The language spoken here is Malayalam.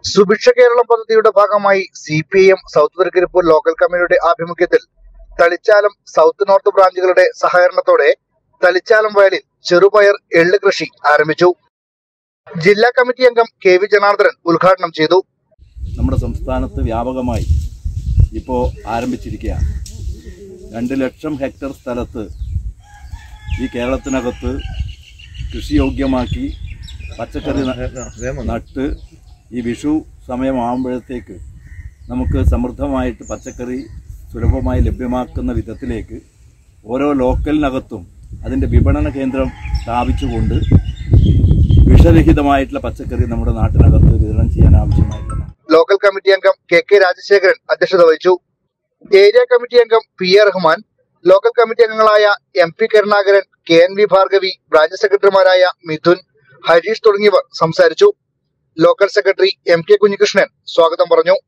സുഭിക്ഷ കേരളം പദ്ധതിയുടെ ഭാഗമായി C P I M south Thrikaripur local കമ്മിറ്റിയുടെ ആഭിമുഖ്യത്തിൽ തളിച്ചാലം സൗത്ത് നോർത്ത് ബ്രാഞ്ചുകളുടെ സഹകരണത്തോടെ തളിച്ചാലം വയലിൽ ചെറുപയർ എള്ള് കൃഷി ആരംഭിച്ചു ജില്ലാ കമ്മിറ്റി അംഗം കെ വി ജനാർദ്ദനൻ ഉദ്ഘാടനം ചെയ്തു നമ്മുടെ സംസ്ഥാനത്ത് വ്യാപകമായി ഇപ്പോൾ ആരംഭിച്ചിരിക്കുകയാണ് രണ്ട് ലക്ഷം ഹെക്ടർ സ്ഥലത്ത് ഈ കേരളത്തിനകത്ത് കൃഷിയോഗ്യമാക്കി പച്ചക്കറി ന- നട്ട് ഈ വിഷു സമയമാകുമ്പോഴത്തേക്ക് നമുക്ക് സമൃദ്ധമായിട്ട് പച്ചക്കറി സുലഭമായി ലഭ്യമാക്കുന്ന വിധത്തിലേക്ക് ഓരോ ലോക്കലിനകത്തും അതിൻ്റെ വിപണന കേന്ദ്രം സ്ഥാപിച്ചുകൊണ്ട് വിഷരഹിതമായിട്ടുള്ള പച്ചക്കറി നമ്മുടെ നാട്ടിനകത്ത് വിതരണം ചെയ്യാൻ ആവശ്യമായിട്ടുള്ള ലോക്കൽ കമ്മിറ്റി അംഗം കെ കെ രാജശേഖരൻ അധ്യക്ഷത വഹിച്ചു ഏരിയ കമ്മിറ്റി അംഗം P A Rahman local committee അംഗങ്ങളായ M P Karunakaran K N V Bhargavi branch സെക്രട്ടറിമാരായ മിഥുൻ ഹരീഷ് തുടങ്ങിയവർ സംസാരിച്ചു local secretary M K Kunhikrishnan സ്വാഗതം പറഞ്ഞു